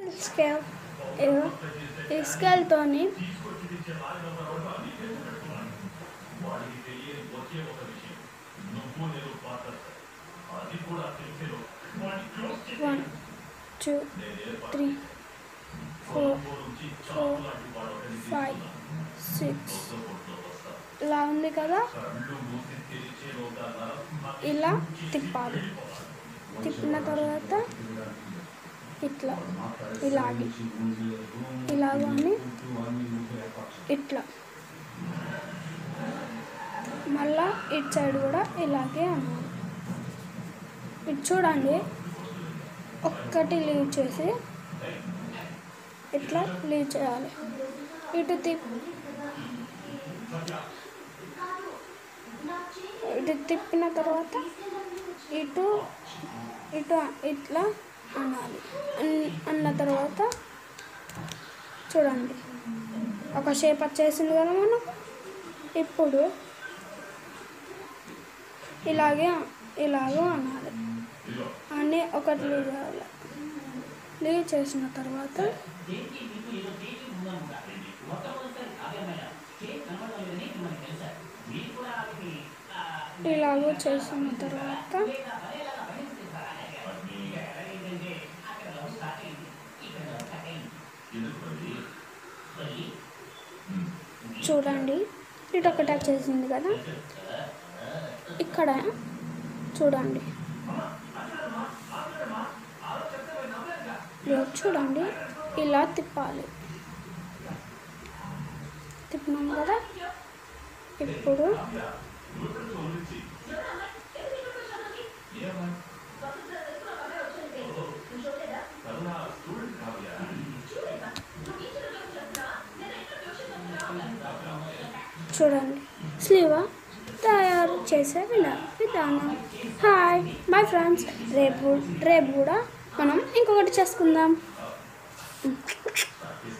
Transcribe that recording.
scale ఇదిగో ఈ స్కేల్తోని one two three four four five six ఇలా ఉంది కదా ఇలా తిప్పాలి తిప్పిన తర్వాత ఇట్లా ఇలాగే ఇలాగని ఇట్లా మళ్ళా ఇటు సైడ్ కూడా ఇలాగే అన్నాను ఇటు చూడండి ఒక్కటి లీవ్ చేసి ఇట్లా లీవ్ చేయాలి ఇటు తిప్ ఇటు తిప్పిన తర్వాత ఇటు ఇటు ఇట్లా అనాలి అన్- అన్న తర్వాత చూడండి ఒక షేప్ వచ్చేసింది కదా మనం ఇప్పుడు ఇలాగే ఇలాగో అనాలి అని ఒకటి లీవ్ చేయాలి లీవ్ చేసిన తర్వాత ఇలాగో చేసిన తర్వాత చూడండి ఇటు ఒకటి వచ్చేసింది కదా ఇక్కడ చూడండి ఇదిగో చూడండి ఇలా తిప్పాలి తిప్పినాం కదా ఇప్పుడు చూడండి స్లీవా తయారు చేసే వినా విధానం హాయ్ మై ఫ్రెండ్స్ రేపు రేపు కూడా మనం ఇంకొకటి చేసుకుందాం